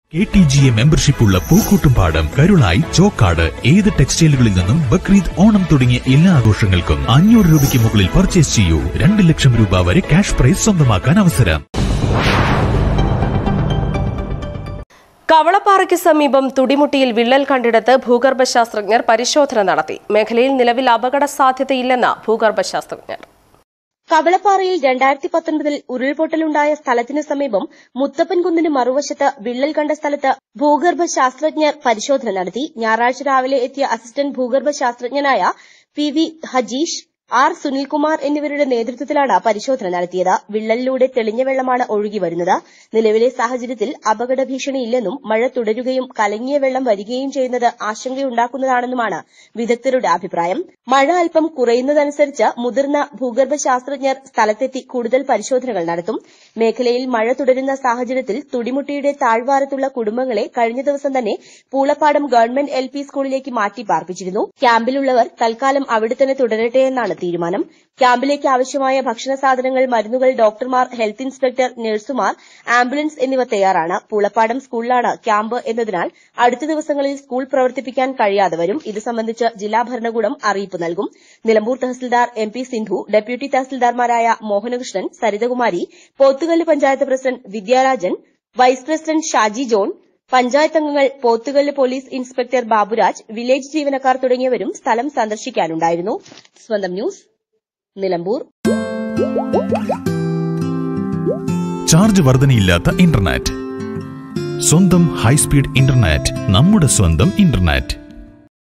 K T G A membership ഉള്ള പൂക്കൂട്ടുംപാടം കരുളായി ചോക്കാട് ഏത് ടെക്സ്റ്റൈലുകളിൽ നിന്നും ബക്രീദ് ഓണം തുടങ്ങിയ എല്ലാ ആഘോഷങ്ങൾക്കും അഞ്ഞൂറ് രൂപയ്ക്ക് മുകളിൽ പർച്ചേസ് ചെയ്യൂ രണ്ട് ലക്ഷം രൂപ വരെ ക്യാഷ് പ്രൈസ് സ്വന്തമാക്കാൻ അവസരം കവളപ്പാറയ്ക്ക് സമീപം തുടിമുട്ടിയിൽ വിള്ളൽ കണ്ടിടത്ത് ഭൂഗർഭ ശാസ്ത്രജ്ഞർ പരിശോധന നടത്തി മേഖലയിൽ നിലവിൽ അപകട സാധ്യതയില്ലെന്ന് ഭൂഗർഭ ശാസ്ത്രജ്ഞർ കവളപ്പാറയിൽ രണ്ടായിരത്തി പത്തൊൻപതിൽ ഉരുൾപൊട്ടലുണ്ടായ സ്ഥലത്തിനു സമീപം മുത്തപ്പൻകുന്നിന് മറുവശത്ത് വിള്ളൽ കണ്ട സ്ഥലത്ത് ഭൂഗർഭ ശാസ്ത്രജ്ഞർ പരിശോധന നടത്തി ഞായറാഴ്ച രാവിലെ എത്തിയ അസിസ്റ്റന്റ് ഭൂഗർഭ ശാസ്ത്രജ്ഞനായ P V Hajeesh R Sunilkumar എന്നിവരുടെ നേതൃത്വത്തിലാണ് പരിശോധന നടത്തിയത് വിള്ളലിലൂടെ തെളിഞ്ഞ വെള്ളമാണ് ഒഴുകി വരുന്നത് നിലവിലെ സാഹചര്യത്തിൽ അപകട ഭീഷണിയില്ലെന്നും മഴ തുടരുകയും കലങ്ങിയ വെള്ളം വരികയും ചെയ്യുന്നത് ആശങ്കയുണ്ടാക്കുന്നതാണെന്നുമാണ് വിദഗ്ധരുടെ അഭിപ്രായം മഴ അല്പം കുറയുന്നതനുസരിച്ച് മുതിർന്ന ഭൂഗർഭ ശാസ്ത്രജ്ഞർ സ്ഥലത്തെത്തി കൂടുതൽ പരിശോധനകൾ നടത്തും മേഖലയിൽ മഴ തുടരുന്ന സാഹചര്യത്തിൽ തുടിമുട്ടിയുടെ താഴ്വാരത്തുള്ള കുടുംബങ്ങളെ കഴിഞ്ഞ ദിവസം തന്നെ പൂളപ്പാടം ഗവൺമെന്റ് എൽ പി സ്കൂളിലേക്ക് മാറ്റി പാർപ്പിച്ചിരുന്നു ക്യാമ്പിലുള്ളവർ തൽക്കാലം അവിടെ തന്നെ തുടരട്ടെ എന്നാണ് തീരുമാനം ക്യാമ്പിലേക്ക് ആവശ്യമായ ഭക്ഷണ സാധനങ്ങൾ മരുന്നുകൾ ഡോക്ടർമാർ ഹെൽത്ത് ഇൻസ്പെക്ടർ നഴ്സുമാർ ആംബുലൻസ് എന്നിവ തയ്യാറാണ് പൂളപ്പാടം സ്കൂളിലാണ് ക്യാമ്പ് എന്നതിനാൽ അടുത്ത ദിവസങ്ങളിൽ സ്കൂൾ പ്രവർത്തിപ്പിക്കാൻ കഴിയാതെ വരും ഇത് സംബന്ധിച്ച് ജില്ലാ ഭരണകൂടം അറിയിപ്പ് നൽകും Nilambur tahsildar M P Sindhu deputy തഹസിൽദാർമാരായ Mohanakrishnan Sarithakumari Pothukal panchayat president Vidyarajan vice president Shaji John panchayat അംഗങ്ങൾ Pothukal police inspector Baburaj village ജീവനക്കാർ തുടങ്ങിയവരും സ്ഥലം സന്ദർശിക്കാനുണ്ടായിരുന്നു സ്വന്തം ന്യൂസ് നിലമ്പൂർ ചാർജ് വർധനയില്ലാത്ത ഇന്റർനെറ്റ് സ്വന്തം ഹൈസ്പീഡ് ഇന്റർനെറ്റ് നമ്മുടെ സ്വന്തം ഇന്റർനെറ്റ്